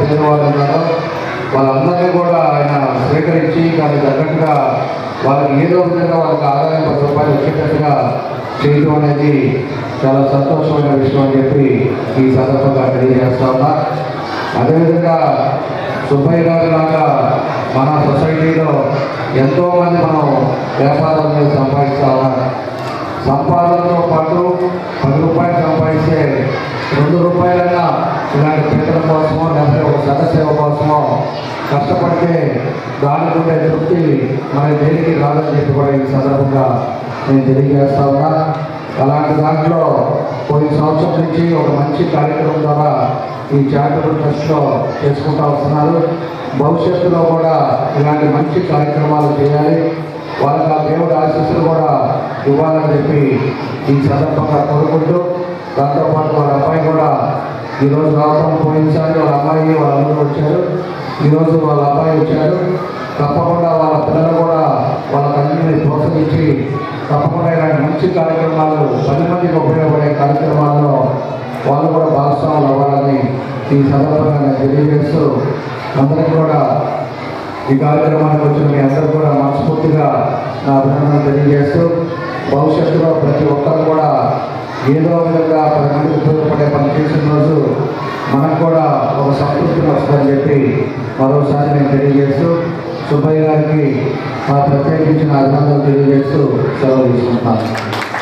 పొందిన వాళ్ళు ఉన్నారో వాళ్ళందరినీ కూడా ఆయన స్వీకరించి దానికి తగ్గట్టుగా వాళ్ళకి ఏదో విధంగా వాళ్ళకి ఆదాయం పది రూపాయలు వచ్చేటట్టుగా చేయడం అనేది చాలా సంతోషమైన విషయం అని చెప్పి ఈ సందర్భంగా తెలియజేస్తా ఉన్నా అదేవిధంగా సుబ్బయ్య గారి లాగా మన సొసైటీలో ఎంతోమంది మనం వ్యాపారం మీద సంపాదిస్తా ఉన్నారు సంపాదనతో పాటు పది రూపాయలు సంపాదిస్తే రెండు రూపాయలైనా ఇలాంటి పేదల కోసమో లేకపోతే ఒక సదస్సేవ కోసమో కష్టపడితే దానికి ఉండే తృప్తి మన దేనికి రాదని చెప్పి కూడా ఈ సందర్భంగా నేను తెలియజేస్తా ఉన్నా అలాంటి దాంట్లో కొన్ని సంవత్సరం నుంచి ఒక మంచి కార్యక్రమం ద్వారా ఈ చారిటబుల్ ట్రస్ట్లో చేసుకుంటూ వస్తున్నారు భవిష్యత్తులో కూడా ఇలాంటి మంచి కార్యక్రమాలు చేయాలి వాళ్ళకి ఆ దేవుడి ఆశీస్సులు కూడా ఇవ్వాలని చెప్పి ఈ సందర్భంగా కోరుకుంటూ దాంతోపాటు వాళ్ళ అబ్బాయి కూడా ఈరోజు రావడం పోయినసారి వాళ్ళ అమ్మాయి వాళ్ళ అమ్మాయి వచ్చారు ఈరోజు వాళ్ళ అబ్బాయి వచ్చారు తప్పకుండా వాళ్ళ పిల్లలు కూడా వాళ్ళ తల్లిని ప్రోత్సహించి తప్పకుండా ఇలాంటి మంచి కార్యక్రమాలు పది మందికి ఉపయోగపడే కార్యక్రమాల్లో వాళ్ళు కూడా భాగస్వాములు అవ్వాలని ఈ సందర్భంగా నేను తెలియజేస్తూ అందరికీ కూడా ఈ కార్యక్రమానికి వచ్చిన మీ అందరూ కూడా మనస్ఫూర్తిగా నా అభినందనలు తెలియజేస్తూ భవిష్యత్తులో ప్రతి ఒక్కరు కూడా ఏదో విధంగా పది మందికి ఉపయోగపడే పని చేసిన రోజు మనకు కూడా ఒక సంతృప్తి వస్తుందని చెప్పి మరోసారి నేను తెలియజేస్తూ సుబ్బయ్య గారికి మా ప్రత్యేకించిన అభినందనలు తెలియజేస్తూ సెలవు తీసుకుంటాను